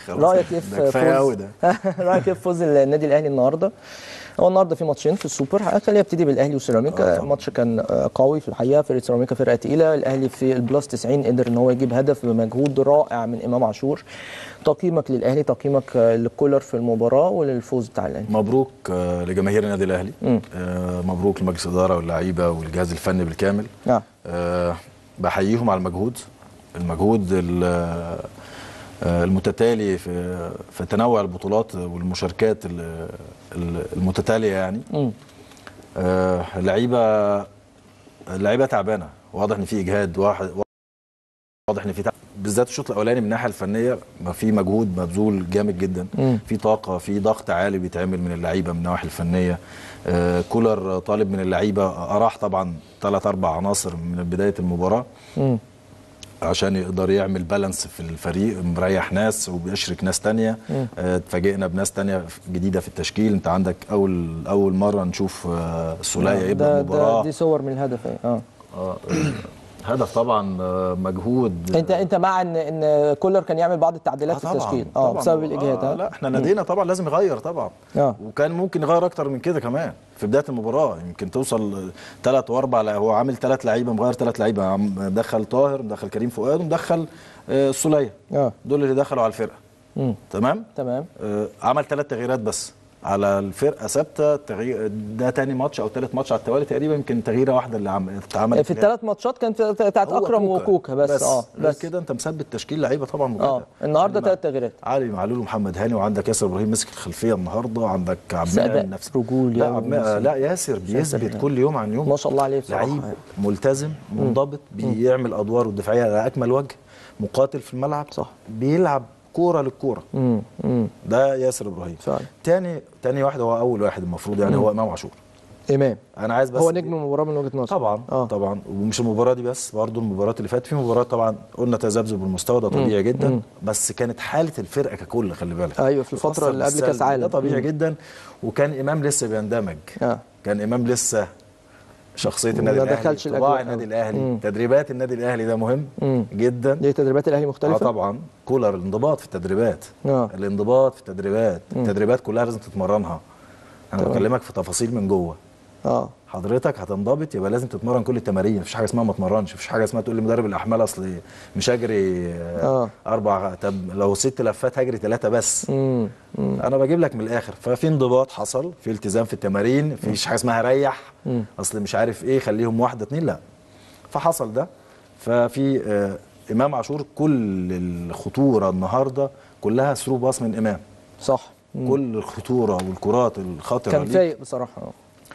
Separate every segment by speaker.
Speaker 1: خلاص.
Speaker 2: رايك ايه
Speaker 1: ده
Speaker 2: في
Speaker 1: كفايه قوي
Speaker 2: فوز
Speaker 1: ده
Speaker 2: رايك ايه في فوز النادي الاهلي النهارده هو النهارده في ماتشين في السوبر خلينا نبتدي بالاهلي وسيراميكا
Speaker 1: آه طبعا.
Speaker 2: الماتش كان آه، قوي في الحقيقه فرقه سيراميكا فرقه تقيله الاهلي في البلس 90 قدر ان هو يجيب هدف بمجهود رائع من امام عاشور تقييمك للاهلي تقييمك آه، لكولر في المباراه وللفوز بتاع الاهلي
Speaker 1: مبروك آه، لجماهير النادي الاهلي
Speaker 2: مم.
Speaker 1: آه، مبروك لمجلس الاداره واللعيبه والجهاز الفني بالكامل
Speaker 2: نعم
Speaker 1: آه، بحييهم على المجهود المجهود ال- آه، المتتالي في في تنوع البطولات والمشاركات ال- ال- المتتاليه يعني
Speaker 2: مم.
Speaker 1: آه، اللعيبه اللعيبه تعبانه واضح ان في اجهاد واحد واضح ان في تعب بالذات الشوط الاولاني من الناحيه الفنيه ما في مجهود مبذول جامد جدا
Speaker 2: مم.
Speaker 1: في طاقه في ضغط عالي بيتعمل من اللعيبه من النواحي الفنيه آه، كولر طالب من اللعيبه اراح طبعا ثلاث اربع عناصر من بدايه المباراه
Speaker 2: مم.
Speaker 1: عشان يقدر يعمل بالانس في الفريق مريح ناس وبيشرك ناس تانية
Speaker 2: مم.
Speaker 1: آه، اتفاجئنا بناس تانية جديدة في التشكيل انت عندك اول اول مرة نشوف آه، سولية يبدأ
Speaker 2: ده, ده
Speaker 1: المباراة
Speaker 2: دي صور من الهدف ايه اه
Speaker 1: آه، هدف طبعا آه، مجهود
Speaker 2: انت انت مع ان ان كولر كان يعمل بعض التعديلات في التشكيل اه
Speaker 1: طبعاً.
Speaker 2: بسبب الاجهاد
Speaker 1: آه
Speaker 2: ها
Speaker 1: لا احنا نادينا طبعا لازم يغير طبعا
Speaker 2: اه
Speaker 1: وكان ممكن يغير اكتر من كده كمان في بدايه المباراه يمكن توصل ثلاث واربع لا هو عامل ثلاث لعيبه مغير ثلاث لعيبه عم- مدخل طاهر مدخل كريم فؤاد ومدخل آه، السوليه
Speaker 2: اه
Speaker 1: دول اللي دخلوا على الفرقه
Speaker 2: مم.
Speaker 1: تمام
Speaker 2: تمام
Speaker 1: آه، عمل ثلاث تغييرات بس على الفرقه ثابته تغيير ده تاني ماتش او ثالث ماتش على التوالي تقريبا يمكن تغييره واحده اللي عم- اتعملت
Speaker 2: في الثلاث ماتشات كانت بتاعت
Speaker 1: هو
Speaker 2: اكرم وكوكا بس, اه
Speaker 1: غير
Speaker 2: بس
Speaker 1: كده انت مثبت تشكيل لعيبه طبعا مجهده
Speaker 2: اه النهارده ثلاث تغييرات
Speaker 1: علي معلول ومحمد هاني وعندك ياسر ابراهيم مسك الخلفيه النهارده عندك عبد
Speaker 2: بس أداء
Speaker 1: المنعم نفس
Speaker 2: رجولي
Speaker 1: لا
Speaker 2: أوي
Speaker 1: عبد
Speaker 2: الموسم.
Speaker 1: لا ياسر بيثبت
Speaker 2: يعني.
Speaker 1: كل يوم عن يوم
Speaker 2: ما شاء الله عليه بصراحه
Speaker 1: لعيب
Speaker 2: يعني.
Speaker 1: ملتزم منضبط بيعمل ادواره الدفاعيه على اكمل وجه مقاتل في الملعب
Speaker 2: صح.
Speaker 1: بيلعب كوره للكوره
Speaker 2: امم امم
Speaker 1: ده ياسر ابراهيم
Speaker 2: فعلا.
Speaker 1: تاني تاني واحد هو اول واحد المفروض يعني هو امام عاشور
Speaker 2: امام
Speaker 1: انا عايز بس
Speaker 2: هو نجم المباراه من وجهه نظر
Speaker 1: طبعا
Speaker 2: اه
Speaker 1: طبعا ومش المباراه دي بس برضه المباريات اللي فاتت في مباريات طبعا قلنا تذبذب بالمستوى ده طبيعي جدا بس كانت حاله الفرقه ككل خلي بالك
Speaker 2: ايوه في الفتره
Speaker 1: بتأثر
Speaker 2: اللي قبل
Speaker 1: بالسلب.
Speaker 2: كاس عالم
Speaker 1: ده طبيعي
Speaker 2: مم.
Speaker 1: جدا وكان امام لسه بيندمج
Speaker 2: اه
Speaker 1: كان امام لسه شخصيه النادي
Speaker 2: ما
Speaker 1: الاهلي
Speaker 2: دخلش
Speaker 1: طباع
Speaker 2: الأجواء
Speaker 1: النادي
Speaker 2: أوي.
Speaker 1: الاهلي
Speaker 2: مم.
Speaker 1: تدريبات النادي الاهلي ده مهم
Speaker 2: مم.
Speaker 1: جدا
Speaker 2: دي تدريبات الاهلي
Speaker 1: اه
Speaker 2: مختلفه
Speaker 1: طبعا كولر الانضباط في التدريبات
Speaker 2: اه
Speaker 1: الانضباط في التدريبات التدريبات كلها لازم تتمرنها انا
Speaker 2: تمام.
Speaker 1: بكلمك في تفاصيل من جوه
Speaker 2: اه
Speaker 1: حضرتك هتنضبط يبقى لازم تتمرن كل التمارين مفيش حاجه اسمها ما اتمرنش مفيش حاجه اسمها تقول لي مدرب الاحمال اصل مش هجري آه.
Speaker 2: آه.
Speaker 1: اربع طب لو ست لفات هجري ثلاثه بس
Speaker 2: امم
Speaker 1: انا بجيب لك من الاخر ففي انضباط حصل في التزام في التمارين مفيش حاجه اسمها ريح
Speaker 2: مم.
Speaker 1: اصل مش عارف ايه خليهم واحده اتنين لا فحصل ده ففي آه امام عاشور كل الخطوره النهارده كلها ثرو باص من امام
Speaker 2: صح مم.
Speaker 1: كل الخطوره والكرات الخطره
Speaker 2: كان
Speaker 1: ليك
Speaker 2: فايق بصراحه اه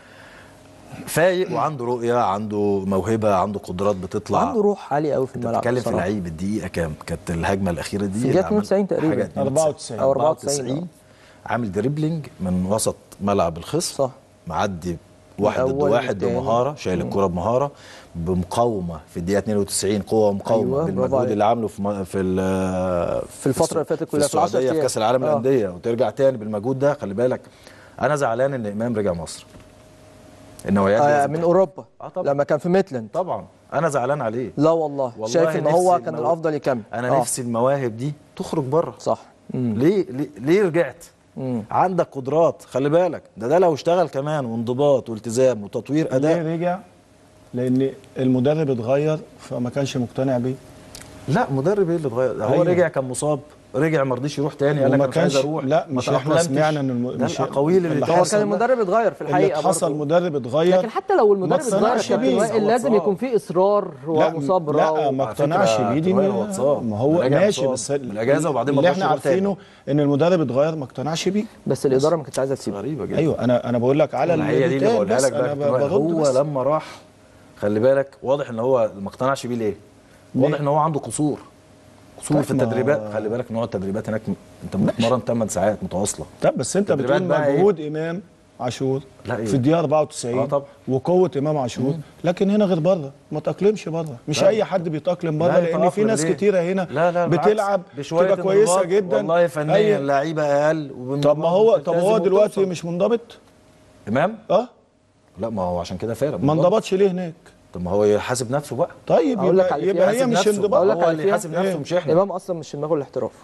Speaker 1: فايق وعنده رؤيه عنده موهبه عنده قدرات بتطلع
Speaker 2: عنده روح عاليه قوي في
Speaker 1: انت
Speaker 2: الملعب
Speaker 1: بتتكلم في
Speaker 2: بصراحة.
Speaker 1: لعيب الدقيقه كام كانت الهجمه الاخيره دي
Speaker 2: في
Speaker 1: اللي
Speaker 2: الدقيقة
Speaker 1: عمل
Speaker 2: 92 تقريبا.
Speaker 1: حاجة
Speaker 3: 94.
Speaker 2: أو 94.
Speaker 1: 94 عامل دريبلينج من وسط ملعب الخصم
Speaker 2: صح.
Speaker 1: معدي واحد ضد
Speaker 2: الأول
Speaker 1: واحد
Speaker 2: والتاني.
Speaker 1: بمهاره شايل الكره بمهاره بمقاومه في الدقيقه 92 قوه ومقاومه
Speaker 2: أيوة، برافو
Speaker 1: بالمجهود
Speaker 2: عليك.
Speaker 1: اللي عامله في م- في ال-
Speaker 2: في الفترة اللي فاتت كلها،
Speaker 1: في
Speaker 2: في العشر
Speaker 1: السعوديه في
Speaker 2: أيام.
Speaker 1: كاس العالم
Speaker 2: آه.
Speaker 1: للانديه وترجع تاني بالمجهود ده خلي بالك انا زعلان ان امام رجع مصر النوعيات دي
Speaker 2: آه
Speaker 1: لازم
Speaker 2: من
Speaker 1: تحصل.
Speaker 2: اوروبا
Speaker 1: آه طبعا.
Speaker 2: لما كان في ميتلاند
Speaker 1: طبعا انا زعلان عليه
Speaker 2: لا والله,
Speaker 1: والله
Speaker 2: شايف ان هو
Speaker 1: نفسي
Speaker 2: كان
Speaker 1: المو-
Speaker 2: الافضل يكمل
Speaker 1: انا
Speaker 2: آه.
Speaker 1: نفسي المواهب دي تخرج بره
Speaker 2: صح مم.
Speaker 1: ليه ليه, ليه رجعت
Speaker 2: مم.
Speaker 1: عندك قدرات خلي بالك ده ده لو اشتغل كمان وانضباط والتزام وتطوير اداء
Speaker 3: ليه رجع؟ لان المدرب اتغير فما كانش مقتنع بيه
Speaker 1: لا مدرب ايه اللي اتغير ده هو
Speaker 3: أيوة.
Speaker 1: رجع كان مصاب رجع ما رضيش يروح تاني قال لك
Speaker 3: وما
Speaker 1: انا مش عايز
Speaker 3: كانش-
Speaker 1: اروح
Speaker 3: لا،
Speaker 1: ما
Speaker 3: مش إحنا
Speaker 1: تأقلمتش.
Speaker 3: سمعنا إن الم-
Speaker 1: ده
Speaker 3: مش-
Speaker 1: الاقاويل اللي
Speaker 3: اللي
Speaker 2: هو
Speaker 1: اتقالت
Speaker 2: كان
Speaker 3: حصل
Speaker 2: المدرب اتغير في
Speaker 3: اللي
Speaker 2: الحقيقه
Speaker 3: حصل
Speaker 2: برضه.
Speaker 3: مدرب اتغير
Speaker 2: لكن حتى لو المدرب اتغير
Speaker 3: اقتنعش
Speaker 2: يا كابتن
Speaker 3: بيه.
Speaker 2: وائل لازم
Speaker 1: هو
Speaker 2: يكون في اصرار
Speaker 3: لا
Speaker 2: ومصابره
Speaker 3: لا
Speaker 2: و...
Speaker 3: ما
Speaker 1: على فكرة
Speaker 3: اقتنعش بيه دي
Speaker 1: اتغير
Speaker 3: ما-
Speaker 1: هو اتصاب.
Speaker 3: ما هو
Speaker 1: رجع
Speaker 3: ماشي
Speaker 1: مصاب
Speaker 3: بس
Speaker 1: بالأجازة وبعدين ما
Speaker 3: اللي
Speaker 1: رضاش
Speaker 3: احنا
Speaker 1: يروح تاني.
Speaker 3: عارفينه ان المدرب اتغير ما اقتنعش بيه
Speaker 2: بس الاداره ما كانتش عايزه تسيبه
Speaker 1: غريبه جدا
Speaker 3: ايوه انا انا بقول لك على
Speaker 1: ما هي دي اللي
Speaker 3: بيتقال
Speaker 1: بقولها
Speaker 3: بس
Speaker 1: لك
Speaker 3: انا
Speaker 1: بقى
Speaker 3: برد
Speaker 1: هو
Speaker 3: بس.
Speaker 1: لما راح خلي بالك واضح ان هو ما اقتنعش بيه ليه؟ واضح ان هو عنده قصور قصور
Speaker 3: طيب
Speaker 1: في
Speaker 3: ما-
Speaker 1: التدريبات خلي بالك نوع التدريبات هناك م- انت بتتمرن 8 ساعات متواصله
Speaker 3: طب بس انت
Speaker 1: تدريبات
Speaker 3: بتقول
Speaker 1: بقى إيه؟
Speaker 3: مجهود امام عاشور
Speaker 1: لا إيه؟
Speaker 3: في الدقيقه 94
Speaker 1: آه طبعا.
Speaker 3: وقوه امام عاشور لكن هنا غير بره ما تاقلمش بره مش
Speaker 1: لا.
Speaker 3: اي حد بيتاقلم بره
Speaker 1: لا
Speaker 3: لان في
Speaker 1: يتأقلم
Speaker 3: ناس
Speaker 1: ليه؟
Speaker 3: كتيره هنا
Speaker 1: لا لا بالعكس.
Speaker 3: بتلعب
Speaker 1: بشوية
Speaker 3: تبقى كويسه
Speaker 1: انضباط
Speaker 3: جدا
Speaker 1: والله فنيا
Speaker 3: أي-
Speaker 1: لعيبه اقل
Speaker 3: طب ما هو طب هو
Speaker 1: وبتلتزم
Speaker 3: دلوقتي
Speaker 1: وتوصل.
Speaker 3: مش منضبط
Speaker 1: امام
Speaker 3: اه
Speaker 1: لا ما هو عشان كده فارق
Speaker 3: ما انضبطش ليه هناك
Speaker 1: طب ما هو يحاسب نفسه بقى
Speaker 3: طيب
Speaker 2: أقول لك
Speaker 3: يبقى,
Speaker 2: على
Speaker 3: يبقى
Speaker 2: فيها.
Speaker 3: هي
Speaker 1: يحاسب
Speaker 3: مش
Speaker 1: نفسه.
Speaker 3: انضباط
Speaker 2: أقول لك
Speaker 1: هو
Speaker 2: على
Speaker 1: اللي
Speaker 2: فيها.
Speaker 1: يحاسب نفسه
Speaker 3: إيه؟
Speaker 1: مش احنا
Speaker 2: امام اصلا مش في دماغه الاحتراف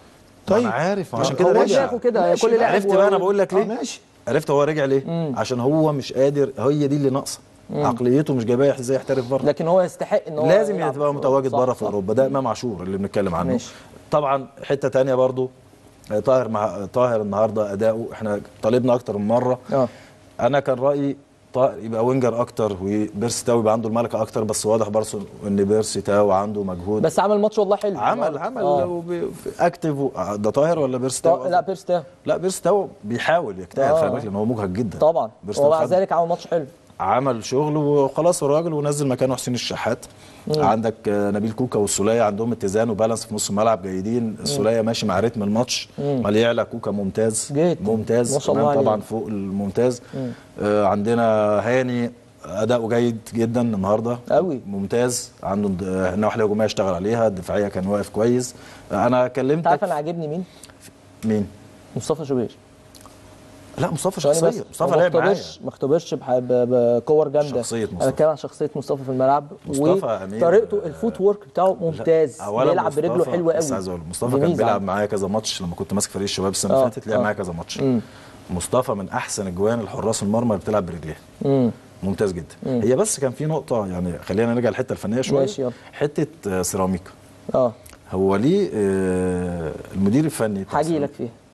Speaker 1: طيب انا عارف عشان كده
Speaker 2: هو
Speaker 1: رجع
Speaker 2: شافه كده كل لاعب
Speaker 1: عرفت بقى انا بقول لك
Speaker 3: آه،
Speaker 1: ليه
Speaker 3: ماشي
Speaker 1: عرفت هو رجع ليه عشان هو مش قادر هي دي اللي ناقصه عقليته مش جايباه ازاي يحترف بره
Speaker 2: لكن هو يستحق ان هو
Speaker 1: لازم
Speaker 2: يلعب
Speaker 1: يبقى
Speaker 2: في-
Speaker 1: متواجد
Speaker 2: صح،
Speaker 1: بره في
Speaker 2: صح.
Speaker 1: اوروبا ده امام عاشور اللي بنتكلم عنه
Speaker 2: ماشي.
Speaker 1: طبعا حته تانية برضو آه، طاهر مع طاهر النهارده اداؤه احنا طالبنا اكتر من مره
Speaker 2: اه
Speaker 1: انا كان رايي طاهر يبقى وينجر اكتر وبيرسي تاو يبقى عنده الملكه اكتر بس واضح برضه ان بيرسي تاو عنده مجهود
Speaker 2: بس عمل ماتش والله حلو
Speaker 1: عمل عمل
Speaker 2: آه.
Speaker 1: وبي- اكتف و- ده طاهر ولا بيرسي تاو
Speaker 2: طا- لا بيرس تاو
Speaker 1: لا بيرسي تاو بيحاول يجتهد
Speaker 2: آه.
Speaker 1: خلي بالك لان هو مجهد جدا
Speaker 2: طبعا
Speaker 1: بيرسي تاو
Speaker 2: ومع
Speaker 1: خد-
Speaker 2: ذلك عمل ماتش حلو
Speaker 1: عمل شغل وخلاص الراجل ونزل مكانه حسين الشحات عندك آه، نبيل كوكا والسوليه عندهم اتزان وبالانس في نص الملعب جيدين السوليه ماشي مع رتم الماتش مال يعلى كوكا ممتاز
Speaker 2: جدا.
Speaker 1: ممتاز
Speaker 2: ما شاء الله
Speaker 1: إمام طبعا
Speaker 2: عليه.
Speaker 1: فوق الممتاز آه عندنا هاني اداؤه جيد جدا النهارده
Speaker 2: أوي.
Speaker 1: ممتاز عنده آه، النواحي الهجوميه اشتغل عليها الدفاعيه كان واقف كويس آه، انا
Speaker 2: انت عارف
Speaker 1: كلمتك
Speaker 2: انا عاجبني مين؟
Speaker 1: مين
Speaker 2: مصطفى شوبير
Speaker 1: لا مصطفى
Speaker 2: ثواني
Speaker 1: شخصيه
Speaker 2: بس
Speaker 1: مصطفى
Speaker 2: هو ما
Speaker 1: لعب معايا
Speaker 2: اختبرش ما اختبرش بح- ب- بكور جامده
Speaker 1: شخصية
Speaker 2: انا
Speaker 1: مصطفى.
Speaker 2: بتكلم عن شخصيه مصطفى في الملعب
Speaker 1: مصطفى أمير،
Speaker 2: وطريقته
Speaker 1: آه،
Speaker 2: الفوت وورك بتاعه ممتاز
Speaker 1: اولا
Speaker 2: بيلعب برجله
Speaker 1: مصطفى-
Speaker 2: حلوه قوي
Speaker 1: بس عايز اقول مصطفى
Speaker 2: دي
Speaker 1: كان
Speaker 2: ميزة
Speaker 1: بيلعب
Speaker 2: عنده.
Speaker 1: معايا كذا ماتش لما كنت ماسك فريق الشباب السنه اللي
Speaker 2: آه،
Speaker 1: فاتت لعب
Speaker 2: آه.
Speaker 1: معايا كذا ماتش
Speaker 2: مم.
Speaker 1: مصطفى من احسن اجوان الحراس المرمى اللي بتلعب برجليها
Speaker 2: مم.
Speaker 1: ممتاز جدا هي بس كان في نقطه يعني خلينا نرجع للحته الفنيه شويه
Speaker 2: ماشي، يلا.
Speaker 1: حته آه، سيراميكا
Speaker 2: اه
Speaker 1: هو ليه آه، المدير الفني بتاع
Speaker 2: هاجي لك
Speaker 1: سيراميكا-
Speaker 2: فيها